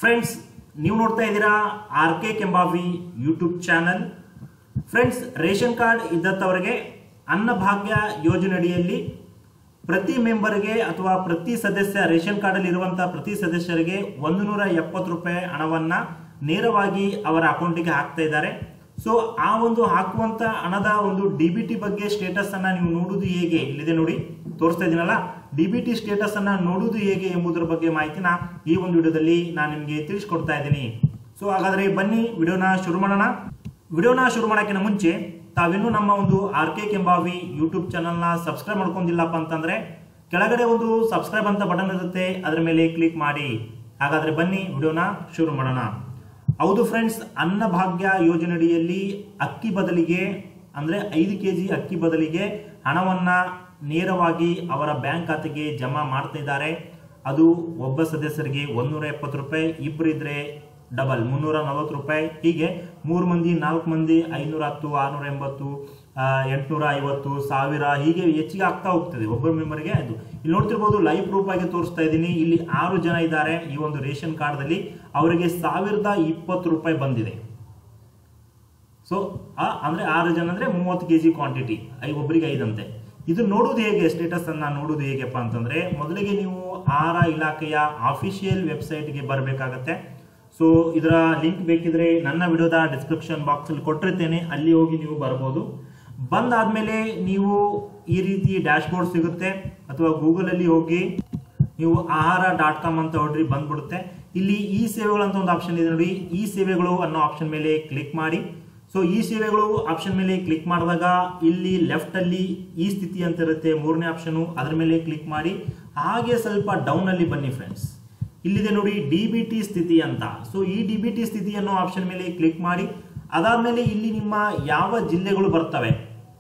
friends ನೀವು ನೋಡ್ತಾ ಇದ್ದೀರಾ R K Kembavi YouTube channel friends ration card ಇದ್ದಂಥವರಿಗೆ ಅನ್ನಭಾಗ್ಯ ಯೋಜನೆಯಡಿಯಲ್ಲಿ ಪ್ರತಿ ಮೆಂಬರ್ಗೆ ಅಥವಾ ಪ್ರತಿ ಸದಸ್ಯ ರೇಷನ್ ಕಾರ್ಡಲ್ಲಿ ಇರುವಂತಹ ಪ್ರತಿ ಸದಸ್ಯರಿಗೆ ಒಂದು ನೂರ ಎಪ್ಪತ್ತು ರೂಪಾಯಿ ಹಣವನ್ನ ನೇರವಾಗಿ ಅವರ ಅಕೌಂಟಿಗೆ ಹಾಕ್ತಾ ಇದ್ದಾರೆ ಸೊ ಆ ಒಂದು ಹಾಕುವಂತ ಹಣದ ಒಂದು ಡಿ ಬಿ ಟಿ ಬಗ್ಗೆ ಸ್ಟೇಟಸ್ ಅನ್ನ ನೀವು ನೋಡುವುದು ಹೇಗೆ ಇಲ್ಲಿದೆ ನೋಡಿ ತೋರಿಸ್ತಾ ಇದೀನಲ್ಲ ಡಿ ಬಿ ಟಿ ಸ್ಟೇಟಸ್ ಅನ್ನ ನೋಡುವುದು ಹೇಗೆ ಎಂಬುದರ ಬಗ್ಗೆ ಮಾಹಿತಿನ ಈ ಒಂದು ವಿಡಿಯೋದಲ್ಲಿ ನಾನು ನಿಮಗೆ ತಿಳಿಸ್ಕೊಡ್ತಾ ಇದ್ದೀನಿ ಸೊ ಹಾಗಾದ್ರೆ ಬನ್ನಿ ವಿಡಿಯೋನ ಶುರು ಮಾಡೋಣ ವಿಡಿಯೋನ ಶುರು ಮಾಡೋಕ್ಕಿಂತ ಮುಂಚೆ ತಾವಿನ್ನೂ ನಮ್ಮ ಒಂದು ಆರ್ ಕೆ ಕೆಂಬಾವಿ ಯೂಟ್ಯೂಬ್ ಚಾನಲ್ನ ಸಬ್ಸ್ಕ್ರೈಬ್ ಮಾಡ್ಕೊಂಡಿಲ್ಲಪ್ಪ ಅಂತಂದ್ರೆ ಕೆಳಗಡೆ ಒಂದು ಸಬ್ಸ್ಕ್ರೈಬ್ ಅಂತ ಬಟನ್ ಇರುತ್ತೆ ಅದರ ಮೇಲೆ ಕ್ಲಿಕ್ ಮಾಡಿ ಹಾಗಾದ್ರೆ ಬನ್ನಿ ವಿಡಿಯೋನ ಶುರು ಮಾಡೋಣ ಹೌದು ಫ್ರೆಂಡ್ಸ್ ಅನ್ನಭಾಗ್ಯ ಯೋಜನೆಯಡಿಯಲ್ಲಿ ಅಕ್ಕಿ ಬದಲಿಗೆ ಅಂದ್ರೆ ಐದು ಕೆ ಜಿ ಅಕ್ಕಿ ಬದಲಿಗೆ ಹಣವನ್ನ ನೇರವಾಗಿ ಅವರ ಬ್ಯಾಂಕ್ ಖಾತೆಗೆ ಜಮಾ ಮಾಡ್ತಾ ಇದ್ದಾರೆ ಅದು ಒಬ್ಬ ಸದಸ್ಯರಿಗೆ ಒಂದೂರ ಎಪ್ಪತ್ತು ರೂಪಾಯಿ ಇಬ್ಬರು ಇದ್ರೆ ಡಬಲ್ ಮುನ್ನೂರ ನಲವತ್ತು ರೂಪಾಯಿ ಹೀಗೆ ಮೂರು ಮಂದಿ ನಾಲ್ಕು ಮಂದಿ ಐನೂರ ಹತ್ತು ಆರ್ನೂರ ಎಂಬತ್ತು ಆ, ಎಂಟ್ನೂರ ಐವತ್ತು ಸಾವಿರ ಹೀಗೆ ಹೆಚ್ಚಿಗೆ ಆಗ್ತಾ ಹೋಗ್ತದೆ ಒಬ್ಬರ ಮೆಂಬರ್ಗೆ ಅದು ಇಲ್ಲಿ ನೋಡ್ತಿರ್ಬೋದು ಲೈವ್ ಪ್ರೂಫ್ ಆಗಿ ತೋರಿಸ್ತಾ ಇದ್ದೀನಿ ಇಲ್ಲಿ ಆರು ಜನ ಇದ್ದಾರೆ ಈ ಒಂದು ರೇಷನ್ ಕಾರ್ಡ್ದಲ್ಲಿ ಅವರಿಗೆ ಸಾವಿರದ ಇಪ್ಪತ್ತು ರೂಪಾಯಿ ಬಂದಿದೆ ಸೊ ಅಂದ್ರೆ ಆರು ಜನ ಅಂದ್ರೆ ಮೂವತ್ತು ಕೆ ಜಿ ಕ್ವಾಂಟಿಟಿ ಐ ಒಬ್ಬರಿಗೆ ಐದಂತೆ ಇದು ನೋಡುವುದು ಹೇಗೆ ಸ್ಟೇಟಸ್ ಅನ್ನ ನೋಡುವುದು ಹೇಗೆಪ್ಪ ಅಂತಂದ್ರೆ ಮೊದಲಿಗೆ ನೀವು ಆಹಾರ ಇಲಾಖೆಯ ಅಫಿಷಿಯಲ್ ವೆಬ್ಸೈಟ್ಗೆ ಬರಬೇಕಾಗತ್ತೆ ಸೊ ಇದರ ಲಿಂಕ್ ಬೇಕಿದ್ರೆ ನನ್ನ ವಿಡಿಯೋದ ಡಿಸ್ಕ್ರಿಪ್ಷನ್ ಬಾಕ್ಸ್ ಅಲ್ಲಿ ಕೊಟ್ಟಿರ್ತೇನೆ ಅಲ್ಲಿ ಹೋಗಿ ನೀವು ಬರ್ಬೋದು ಬಂದಾದ್ಮೇಲೆ ನೀವು ಈ ರೀತಿ ಡ್ಯಾಶ್ ಬೋರ್ಡ್ ಸಿಗುತ್ತೆ ಅಥವಾ ಗೂಗಲ್ ಅಲ್ಲಿ ಹೋಗಿ ನೀವು ಆಹಾರ ಡಾಟ್ ಕಾಮ್ ಅಂತ ಹೊಡ್ರಿ ಬಂದ್ಬಿಡುತ್ತೆ ಇಲ್ಲಿ ಈ ಸೇವೆಗಳು ಅಂತ ಒಂದು ಆಪ್ಷನ್ ಇದೆ ನೋಡಿ ಈ ಸೇವೆಗಳು ಅನ್ನೋ ಆಪ್ಷನ್ ಮೇಲೆ ಕ್ಲಿಕ್ ಮಾಡಿ ಸೊ ಈ ಸೇವೆಗಳು ಆಪ್ಷನ್ ಮೇಲೆ ಕ್ಲಿಕ್ ಮಾಡಿದಾಗ ಇಲ್ಲಿ ಲೆಫ್ಟ್ ಅಲ್ಲಿ ಈ ಸ್ಥಿತಿ ಅಂತ ಇರುತ್ತೆ ಮೂರನೇ ಆಪ್ಷನ್ ಅದ್ರ ಮೇಲೆ ಕ್ಲಿಕ್ ಮಾಡಿ ಹಾಗೆ ಸ್ವಲ್ಪ ಡೌನ್ ಅಲ್ಲಿ ಬನ್ನಿ ಫ್ರೆಂಡ್ಸ್ ಇಲ್ಲಿದೆ ನೋಡಿ ಡಿ ಬಿ ಟಿ ಸ್ಥಿತಿ ಅಂತ ಸೊ ಈ ಡಿ ಬಿ ಟಿ ಸ್ಥಿತಿ ಅನ್ನೋ ಆಪ್ಷನ್ ಮೇಲೆ ಕ್ಲಿಕ್ ಮಾಡಿ ಅದಾದ್ಮೇಲೆ ಇಲ್ಲಿ ನಿಮ್ಮ ಯಾವ ಜಿಲ್ಲೆಗಳು ಬರ್ತವೆ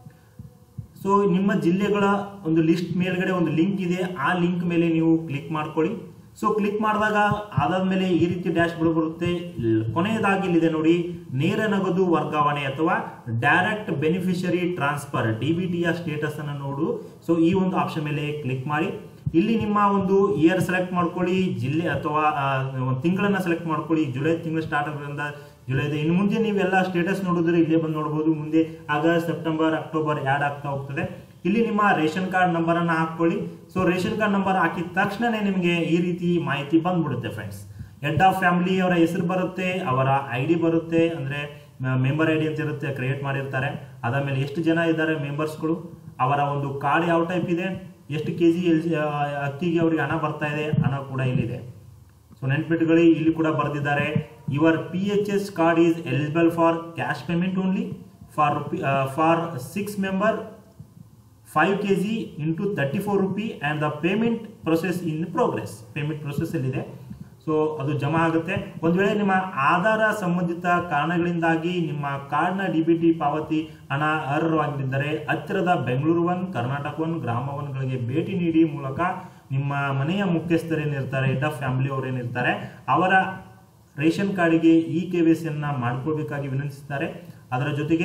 ಸೊ ನಿಮ್ಮ ಜಿಲ್ಲೆಗಳ ಒಂದು ಲಿಸ್ಟ್ ಮೇಲ್ಗಡೆ ಒಂದು ಲಿಂಕ್ ಇದೆ ಆ ಲಿಂಕ್ ಮೇಲೆ ನೀವು ಕ್ಲಿಕ್ ಮಾಡ್ಕೊಳ್ಳಿ ಸೊ ಕ್ಲಿಕ್ ಮಾಡಿದಾಗ ಅದಾದ್ಮೇಲೆ ಈ ರೀತಿ ಡ್ಯಾಶ್ ಬೋರ್ಡ್ ಬರುತ್ತೆ ಲ್- ಕೊನೆಯದಾಗಿ ಇಲ್ಲಿದೆ ನೋಡಿ ನೇರ ನಗದು ವರ್ಗಾವಣೆ ಅಥವಾ direct beneficiary transfer D B ಟಿಯ ಸ್ಟೇಟಸ್ ಅನ್ನು ನೋಡು ಸೊ ಈ ಒಂದು ಆಪ್ಷನ್ ಮೇಲೆ ಕ್ಲಿಕ್ ಮಾಡಿ ಇಲ್ಲಿ ನಿಮ್ಮ ಒಂದು ಇಯರ್ ಸೆಲೆಕ್ಟ್ ಮಾಡ್ಕೊಳ್ಳಿ ಜಿಲ್ಲೆ ಅಥವಾ ಆ, ಒಂದು ತಿಂಗಳನ್ನ ಸೆಲೆಕ್ಟ್ ಮಾಡ್ಕೊಳ್ಳಿ ಜುಲೈ ತಿಂಗಳು ಸ್ಟಾರ್ಟ್ ಆಗೋದ್ರಿಂದ ಜುಲೈ ಇದೆ ಇನ್ನು ಮುಂದೆ ನೀವೆಲ್ಲ ಸ್ಟೇಟಸ್ ನೋಡಿದ್ರೆ ಇಲ್ಲೇ ಬಂದು ನೋಡಬಹುದು ಮುಂದೆ ಆಗಸ್ಟ್ ಸೆಪ್ಟೆಂಬರ್ ಅಕ್ಟೋಬರ್ ಆ್ಯಡ್ ಆಗ್ತಾ ಹೋಗ್ತದೆ ಇಲ್ಲಿ ನಿಮ್ಮ ರೇಷನ್ ಕಾರ್ಡ್ ನಂಬರ್ ಅನ್ನ ಹಾಕೊಳ್ಳಿ ಸೊ ರೇಷನ್ ಕಾರ್ಡ್ ನಂಬರ್ ಹಾಕಿದ ತಕ್ಷಣನೇ ನಿಮಗೆ ಈ ರೀತಿ ಮಾಹಿತಿ ಬಂದ್ಬಿಡುತ್ತೆ ಫ್ರೆಂಡ್ಸ್ ಹೆಡ್ ಆಫ್ ಫ್ಯಾಮಿಲಿ ಅವರ ಹೆಸರು ಬರುತ್ತೆ ಅವರ ಐ ಡಿ ಬರುತ್ತೆ ಅಂದ್ರೆ ಮೆಂಬರ್ ಐ ಡಿ ಅಂತ ಇರುತ್ತೆ ಕ್ರಿಯೇಟ್ ಮಾಡಿರ್ತಾರೆ ಅದಾದ್ಮೇಲೆ ಎಷ್ಟು ಜನ ಇದ್ದಾರೆ ಮೆಂಬರ್ಸ್ಗಳು ಅವರ ಒಂದು ಕಾರ್ಡ್ ಯಾವ ಟೈಪ್ ಇದೆ ಎಷ್ಟು ಕೆ ಜಿ ಎಲ್ ಅಕ್ಕಿಗೆ ಅವರಿಗೆ ಹಣ ಬರ್ತಾ ಇದೆ ಹಣ ಕೂಡ ಇಲ್ಲಿದೆ ಸೊ ನೆನ್ಪಿಟ್ಕೊಳ್ಳಿ ಇಲ್ಲಿ ಕೂಡ ಬರೆದಿದ್ದಾರೆ your P H S card is eligible for cash payment only for for six member five K G into thirty four rupee and the payment process in progress payment process ಇದೆ so ಅದು ಜಮಾ ಆಗುತ್ತೆ ಒಂದು ವೇಳೆ ನಿಮ್ಮ ಆಧಾರ ಸಂಬಂಧಿತ ಕಾರಣಗಳಿಂದಾಗಿ ನಿಮ್ಮ ಕಾರ್ಡ್ನ ಡಿ ಬಿ ಟಿ ಪಾವತಿ ಹಣ ಅರ್ಹವಾಗಿದ್ದರೆ ಹತ್ತಿರದ ಬೆಂಗಳೂರು ಒನ್ ಕರ್ನಾಟಕ ಒನ್ ಗ್ರಾಮ ಒನ್ಗಳಿಗೆ ಭೇಟಿ ನೀಡಿ ಮೂಲಕ ನಿಮ್ಮ ಮನೆಯ ಮುಖ್ಯಸ್ಥರೇನಿರ್ತಾರೆ ಹೆಡ್ ಆಫ್ ಫ್ಯಾಮಿಲಿ ಅವರೇನಿರ್ತಾರೆ ಅವರ ರೇಷನ್ ಕಾರ್ಡಿಗೆ ಇ ಕೆ ವಿ ಸಿಯನ್ನು ಮಾಡ್ಕೋಬೇಕಾಗಿ ವಿನಂತಿಸ್ತಾರೆ ಅದರ ಜೊತೆಗೆ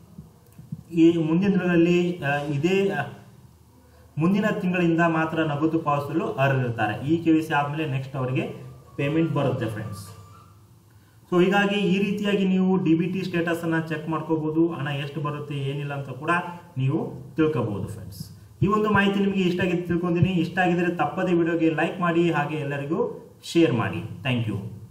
ಈ ಮುಂದಿನ ದಿನಗಳಲ್ಲಿ ಆ, ಇದೇ ಆ, ಮುಂದಿನ ತಿಂಗಳಿಂದ ಮಾತ್ರ ನಗದು ಪಾವತಿಸಲು ಅರ್ಹರಿರ್ತಾರೆ ಈ ಕೆ ವಿ ಸಿ ಆದಮೇಲೆ ನೆಕ್ಸ್ಟ್ ಅವರಿಗೆ ಪೇಮೆಂಟ್ ಬರುತ್ತೆ ಫ್ರೆಂಡ್ಸ್ ಸೊ ಹೀಗಾಗಿ ಈ ರೀತಿಯಾಗಿ ನೀವು ಡಿ ಬಿ ಟಿ ಸ್ಟೇಟಸ್ ಅನ್ನ ಚೆಕ್ ಮಾಡ್ಕೋಬಹುದು ಹಣ ಎಷ್ಟು ಬರುತ್ತೆ ಏನಿಲ್ಲ ಅಂತ ಕೂಡ ನೀವು ತಿಳ್ಕೋಬಹುದು ಫ್ರೆಂಡ್ಸ್ ಈ ಒಂದು ಮಾಹಿತಿ ನಿಮಗೆ ಇಷ್ಟ ಆಗಿದೆ ತಿಳ್ಕೊಂಡಿನಿ ಇಷ್ಟ ಆಗಿದ್ರೆ ತಪ್ಪದೇ ವಿಡಿಯೋಗೆ ಲೈಕ್ ಮಾಡಿ ಹಾಗೆ ಎಲ್ಲರಿಗೂ ಶೇರ್ ಮಾಡಿ ಥ್ಯಾಂಕ್ ಯು